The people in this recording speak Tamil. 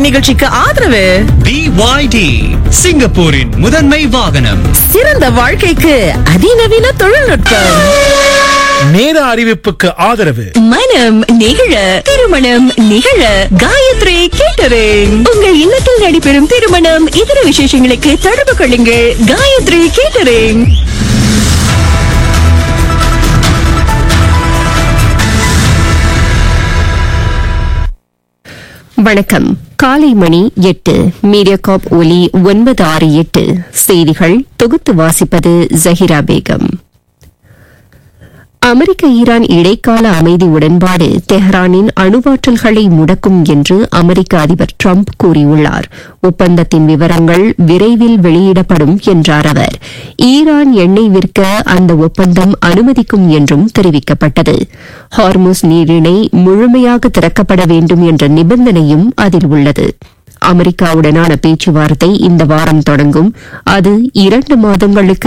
இந்நிகழ்ச்சிக்கு ஆதரவு BYD சிங்கப்பூரின் முதன்மை வாகனம் சிறந்த வாழ்க்கைக்கு அதிநவீன தொழில்நுட்பம் நேர அறிவிப்புக்கு ஆதரவு மனம் நிகழ திருமணம் நிகழ காயத்ரி கேட்டரிங் உங்கள் இல்லத்தில் நடைபெறும் திருமணம் இதர விசேஷங்களுக்கு தொடர்பு கொள்ளுங்கள் காயத்ரி கேட்டரிங் வணக்கம் காலை மணி எட்டு மீடியாகாப் ஒலி ஒன்பது ஆறு எட்டு செய்திகள் தொகுத்து வாசிப்பது ஜஹிரா பேகம் அமெரிக்க ஈரான் இடைக்கால அமைதி உடன்பாடு தெஹ்ரானின் அணுவாற்றல்களை முடக்கும் என்று அமெரிக்க அதிபர் ட்ரம்ப் கூறியுள்ளார் ஒப்பந்தத்தின் விவரங்கள் விரைவில் வெளியிடப்படும் என்றார் அவர் ஈரான் எண்ணெய் விற்க அந்த ஒப்பந்தம் அனுமதிக்கும் என்றும் தெரிவிக்கப்பட்டது ஹார்முஸ் நீரிணை முழுமையாக திறக்கப்பட வேண்டும் என்ற நிபந்தனையும் அதில் உள்ளது அமெரிக்காவுடனான பேச்சுவார்த்தை இந்த வாரம் தொடங்கும் அது இரண்டு மாதங்களுக்கு